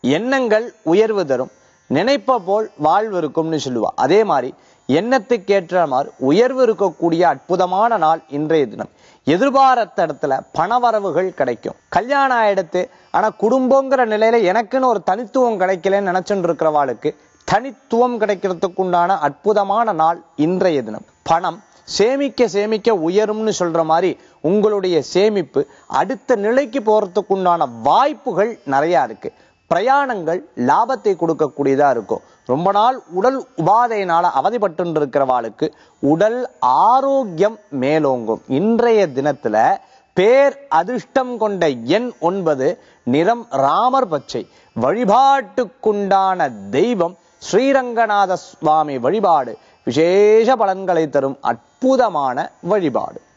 எண்ணங்கள் உயர்வு தரும் நினைப்ப போல் வாழ்வு இருக்கும்னு சொல்லுவா அதே மாதிரி எண்ணத்துக்கேற்ற மாதிரி உயர்வு இருக்கக்கூடிய அற்புதமான நாள் இன்றைய தினம் எதிர்பாராத இடத்துல பணவரவுகள் கிடைக்கும் கல்யாணம் ஆயிடுத்து ஆனா குடும்பங்கிற நிலையில எனக்குன்னு ஒரு தனித்துவம் கிடைக்கலன்னு நினைச்சுட்டு இருக்கிறவாளுக்கு தனித்துவம் கிடைக்கிறதுக்கு உண்டான அற்புதமான நாள் இன்றைய தினம் பணம் சேமிக்க சேமிக்க உயரும்னு சொல்ற மாதிரி உங்களுடைய சேமிப்பு அடுத்த நிலைக்கு போறதுக்கு உண்டான வாய்ப்புகள் நிறைய இருக்கு பிரயாணங்கள் லாபத்தை கொடுக்கக்கூடியதா இருக்கும் ரொம்ப நாள் உடல் உபாதையினால அவதிப்பட்டு இருக்கிறவாளுக்கு உடல் ஆரோக்கியம் மேலோங்கும் இன்றைய தினத்துல பேர் அதிர்ஷ்டம் கொண்ட எண் ஒன்பது நிறம் ராமர் பச்சை வழிபாட்டுக்குண்டான தெய்வம் ஸ்ரீரங்கநாத சுவாமி வழிபாடு விசேஷ பலன்களை தரும் அற்புதமான வழிபாடு